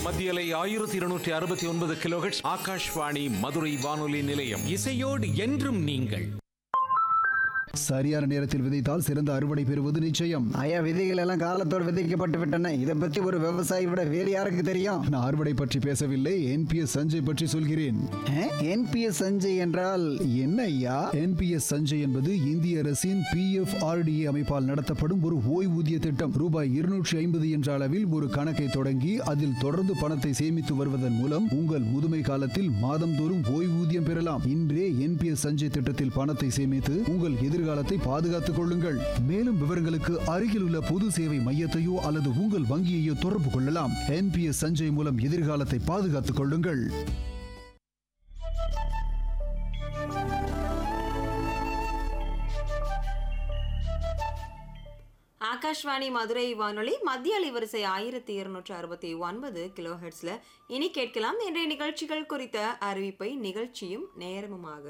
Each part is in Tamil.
மத்தியலை ஆயிரத்தி இருநூற்றி அறுபத்தி ஒன்பது கிலோஹெட்ஸ் ஆகாஷ்வாணி மதுரை வானொலி நிலையம் இசையோடு என்றும் நீங்கள் சரியான நேரத்தில் விதைத்தால் சிறந்த அறுவடை பெறுவது நிச்சயம் ஐயா விதைகள் எல்லாம் காலத்தோடு விதைக்கப்பட்டு விட்டன இதை பற்றி ஒரு விவசாயி விட வேறு யாருக்கு தெரியும் நான் அறுவடை பற்றி பேசவில்லை என்பிஎஸ் சஞ்சய் பற்றி சொல்கிறேன் என்பிஎஸ் சஞ்சய் என்றால் என்ன ஐயா என்பிஎஸ் சஞ்சய் என்பது இந்திய அரசின் பிஎஃப் ஆர்டிஏ அமைப்பால் நடத்தப்படும் ஒரு ஓய்வூதிய திட்டம் ரூபாய் இருநூற்றி ஐம்பது என்ற அளவில் ஒரு கணக்கை தொடங்கி அதில் தொடர்ந்து பணத்தை சேமித்து வருவதன் மூலம் உங்கள் முதுமை காலத்தில் மாதந்தோறும் ஓய்வூதியம் பெறலாம் இன்றே என்பிஎஸ் சஞ்சய் திட்டத்தில் பணத்தை சேமித்து உங்கள் எதிர்காலத்தை பாதுகாத்துக் கொள்ளுங்கள் மேலும் விவரங்களுக்கு அருகில் உள்ள பொது சேவை மையத்தையோ அல்லது உங்கள் வங்கியையோ தொடர்பு கொள்ளலாம் என்பிஎஸ் சஞ்சய் மூலம் எதிர்காலத்தை பாதுகாத்துக் கொள்ளுங்கள் ஆகாஷ்வாணி மதுரை வானொலி மத்திய அலைவரிசை ஆயிரத்தி இருநூற்று அறுபத்தி ஒன்பது கிலோ ஹெர்ட்ஸ்ல இனி கேட்கலாம் இன்றைய நிகழ்ச்சிகள் குறித்த அறிவிப்பை நிகழ்ச்சியும் நேரமுமாக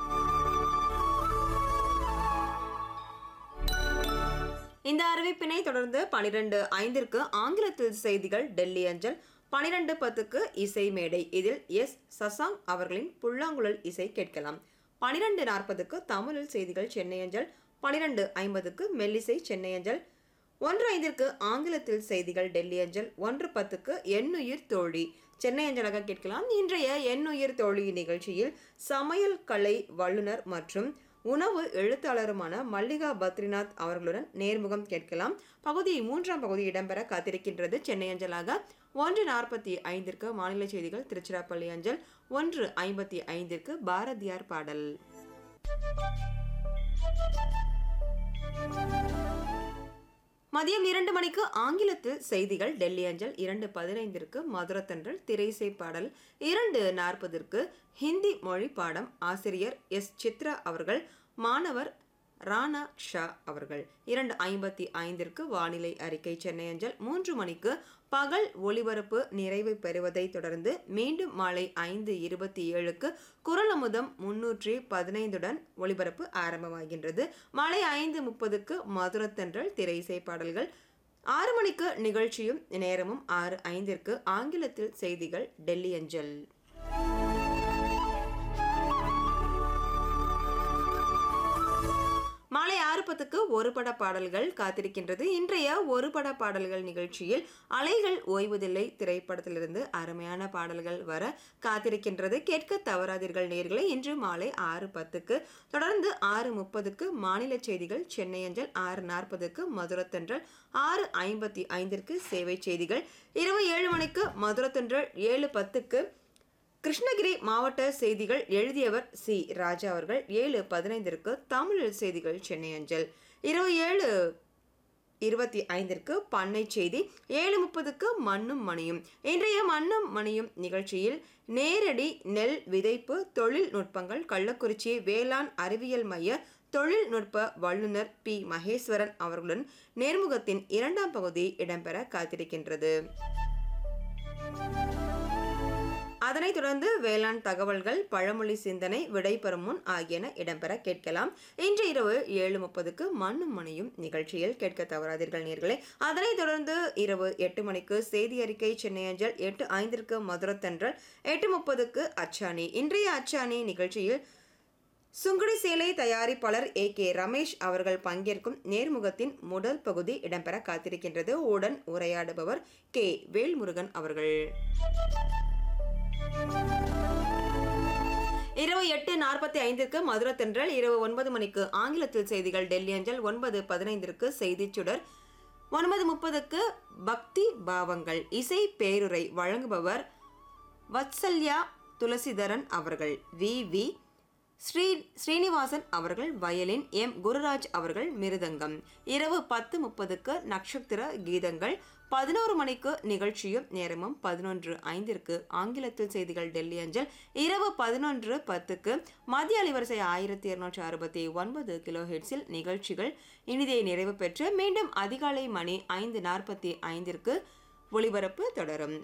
இந்த அறிவிப்பினை தொடர்ந்து பனிரெண்டு ஐந்திற்கு ஆங்கிலத்தில் செய்திகள் டெல்லி அஞ்சல் பனிரெண்டு பத்துக்கு இசை மேடை இதில் எஸ் சசாங் அவர்களின் புல்லாங்குழல் இசை கேட்கலாம் பனிரெண்டு நாற்பதுக்கு தமிழில் செய்திகள் சென்னை அஞ்சல் பனிரெண்டு ஐம்பதுக்கு மெல்லிசை சென்னை அஞ்சல் ஒன்று ஐந்திற்கு ஆங்கிலத்தில் செய்திகள் டெல்லி அஞ்சல் ஒன்று பத்துக்கு எண்ணுயிர் தோழி சென்னை அஞ்சலாக கேட்கலாம் இன்றைய எண்ணுயிர் தோழி நிகழ்ச்சியில் சமையல் கலை வல்லுனர் மற்றும் உணவு எழுத்தாளருமான மல்லிகா பத்ரிநாத் அவர்களுடன் நேர்முகம் கேட்கலாம் பகுதி மூன்றாம் பகுதி இடம்பெற காத்திருக்கின்றது சென்னை அஞ்சலாக ஒன்று நாற்பத்தி ஐந்திற்கு மாநில செய்திகள் திருச்சிராப்பள்ளி அஞ்சல் ஒன்று ஐம்பத்தி ஐந்திற்கு பாரதியார் பாடல் மதியம் இரண்டு மணிக்கு ஆங்கிலத்தில் செய்திகள் டெல்லி அஞ்சல் இரண்டு பதினைந்திற்கு மதுரத்தன்றல் திரைசை பாடல் இரண்டு நாற்பதற்கு ஹிந்தி மொழி பாடம் ஆசிரியர் எஸ் சித்ரா அவர்கள் மாணவர் ராணா ஷா அவர்கள் இரண்டு ஐம்பத்தி ஐந்திற்கு வானிலை அறிக்கை சென்னை அஞ்சல் மூன்று மணிக்கு பகல் ஒளிபரப்பு நிறைவு பெறுவதை தொடர்ந்து மீண்டும் மாலை ஐந்து இருபத்தி ஏழுக்கு குரல் அமுதம் முன்னூற்றி பதினைந்துடன் ஒளிபரப்பு ஆரம்பமாகின்றது மாலை ஐந்து முப்பதுக்கு மதுரத்தன்றல் திரைசை பாடல்கள் ஆறு மணிக்கு நிகழ்ச்சியும் நேரமும் ஆறு ஐந்திற்கு ஆங்கிலத்தில் செய்திகள் டெல்லி அஞ்சல் மாலை ஆறு பத்துக்கு ஒரு பட பாடல்கள் காத்திருக்கின்றது இன்றைய ஒரு பட பாடல்கள் நிகழ்ச்சியில் அலைகள் ஓய்வதில்லை திரைப்படத்திலிருந்து அருமையான பாடல்கள் வர காத்திருக்கின்றது கேட்க தவறாதீர்கள் நேர்களை இன்று மாலை ஆறு பத்துக்கு தொடர்ந்து ஆறு முப்பதுக்கு மாநில செய்திகள் சென்னை அஞ்சல் ஆறு நாற்பதுக்கு மதுரத்தன்றல் ஆறு ஐம்பத்தி ஐந்திற்கு சேவை செய்திகள் இரவு ஏழு மணிக்கு மதுரத்தன்றல் ஏழு பத்துக்கு கிருஷ்ணகிரி மாவட்ட செய்திகள் எழுதியவர் சி ராஜா அவர்கள் ஏழு பதினைந்திற்கு தமிழில் செய்திகள் சென்னை அஞ்சல் இரவு ஏழு இருபத்தி ஐந்திற்கு பண்ணை செய்தி ஏழு முப்பதுக்கு மண்ணும் மணியும் இன்றைய மண்ணும் மணியும் நிகழ்ச்சியில் நேரடி நெல் விதைப்பு தொழில்நுட்பங்கள் கள்ளக்குறிச்சி வேளாண் அறிவியல் மைய தொழில்நுட்ப வல்லுநர் பி மகேஸ்வரன் அவர்களுடன் நேர்முகத்தின் இரண்டாம் பகுதி இடம்பெற காத்திருக்கின்றது அதனைத் தொடர்ந்து வேளாண் தகவல்கள் பழமொழி சிந்தனை விடை பெறும் முன் ஆகியன இடம்பெற கேட்கலாம் இன்று இரவு ஏழு முப்பதுக்கு மண்ணும் மணியும் நிகழ்ச்சியில் கேட்க தவறாதீர்கள் நேர்களே அதனைத் தொடர்ந்து இரவு எட்டு மணிக்கு செய்தி அறிக்கை சென்னை அஞ்சல் எட்டு ஐந்திற்கு மதுரத்தன்றல் எட்டு முப்பதுக்கு அச்சாணி இன்றைய அச்சாணி நிகழ்ச்சியில் சுங்குடி சேலை தயாரிப்பாளர் ஏ கே ரமேஷ் அவர்கள் பங்கேற்கும் நேர்முகத்தின் முதல் பகுதி இடம்பெற காத்திருக்கின்றது உடன் உரையாடுபவர் கே வேல்முருகன் அவர்கள் இரவு எட்டு நாற்பத்தி ஐந்திற்கு மதுரை தென்றல் இரவு ஒன்பது மணிக்கு ஆங்கிலத்தில் செய்திகள் டெல்லி அஞ்சல் ஒன்பது பதினைந்திற்கு செய்திச் சுடர் ஒன்பது முப்பதுக்கு பக்தி பாவங்கள் இசை பேருரை வழங்குபவர் வத்சல்யா துளசிதரன் அவர்கள் வி வி ஸ்ரீ ஸ்ரீனிவாசன் அவர்கள் வயலின் எம் குருராஜ் அவர்கள் மிருதங்கம் இரவு பத்து முப்பதுக்கு நட்சத்திர கீதங்கள் பதினோரு மணிக்கு நிகழ்ச்சியும் நேரமும் பதினொன்று ஐந்திற்கு ஆங்கிலத்தில் செய்திகள் டெல்லி அஞ்சல் இரவு பதினொன்று பத்துக்கு மத்திய அலைவரிசை ஆயிரத்தி இருநூற்றி அறுபத்தி ஒன்பது கிலோ ஹெட்ஸில் நிகழ்ச்சிகள் இனிதே நிறைவு பெற்று மீண்டும் அதிகாலை மணி ஐந்து நாற்பத்தி ஐந்திற்கு ஒளிபரப்பு தொடரும்